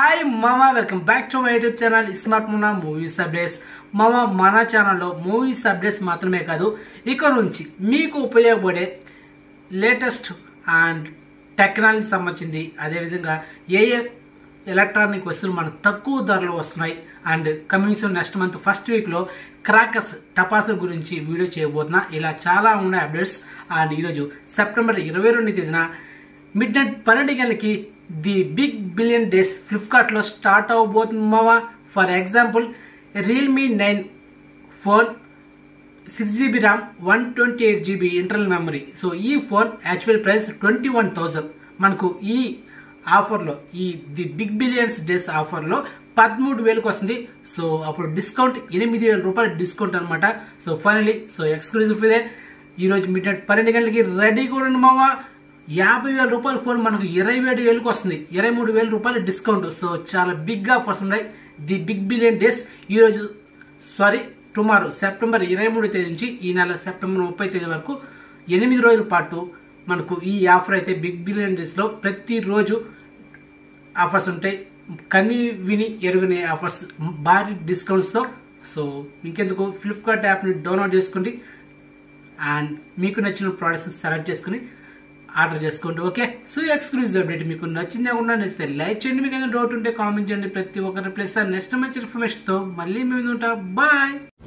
hi మామ welcome back to my YouTube channel smart Munna movies updates మామ మన ఛానల్లో మూవీస్ అప్డేట్స్ మాత్రమే కాదు ఇక నుంచి మీకు ఉపయోగపడే లేటెస్ట్ అండ్ టెక్నాలజీ సంబంధించింది అదేవిధంగా ఏ ఏ ఎలక్ట్రానిక్ వస్తువులు మనకు తక్కువ ధరలో వస్తున్నాయి and coming soon next month first వీక్లో క్రాకర్స్ టపాసుల గురించి వీడియో చేయబోతున్నా ఇలా చాలా ఉన్నాయి అప్డేట్స్ అండ్ ఈరోజు సెప్టెంబర్ ఇరవై రెండు తేదీన మిడ్ నైట్ పన్నెండు గంటలకి ది బిగ్ బిలియన్ డేస్ ఫ్లిప్కార్ట్లో స్టార్ట్ అవబోతుంది మావా for example Realme nine phone six GB RAM one twenty eight GB internal memory so ఈ phone actual price twenty one thousand మనకు ఈ ఆఫర్లో ఈ ది బిగ్ బిలియన్స్ డేస్ ఆఫర్లో పదమూడు వేలకు వస్తుంది సో అప్పుడు డిస్కౌంట్ ఎనిమిది వేల రూపాయలు డిస్కౌంట్ అనమాట సో ఫైనలీ సో ఎక్స్క్లూజివ్ ఇదే ఈరోజు మిడ్ నైట్ పన్నెండు గంటలకి రెడీ కూడా మావా యాభై వేల రూపాయల ఫోన్ మనకు ఇరవై ఏడు వేలకు వస్తుంది ఇరవై మూడు వేల రూపాయల డిస్కౌంట్ సో చాలా బిగ్ ఆఫర్స్ ఉన్నాయి ది బిగ్ బిలియన్ డేస్ ఈరోజు సారీ టుమారో సెప్టెంబర్ ఇరవై మూడు తేదీ నుంచి ఈ నెల సెప్టెంబర్ ముప్పై తేదీ వరకు ఎనిమిది రోజుల పాటు మనకు ఈ ఆఫర్ అయితే బిగ్ బిలియన్ డేస్లో ప్రతిరోజు ఆఫర్స్ ఉంటాయి కని విని ఎరుగునే ఆఫర్స్ భారీ డిస్కౌంట్స్తో సో ఇంకెందుకు ఫ్లిప్కార్ట్ యాప్ని డౌన్లోడ్ చేసుకోండి అండ్ మీకు నచ్చిన ప్రోడక్ట్స్ సెలెక్ట్ చేసుకుని ఆర్డర్ చేసుకోండి ఓకే సో ఎక్స్క్లూజివ్ అప్డేట్ మీకు నచ్చిందే కూడా నచ్చితే లైక్ చేయండి మీకు ఏదైనా డౌట్ ఉంటే కామెంట్ చేయండి ప్రతి ఒక్కరి ప్లేస్ నెక్స్ట్ మంచి ఇన్ఫర్మేషన్తో మళ్ళీ మేము ఉంటాం బాయ్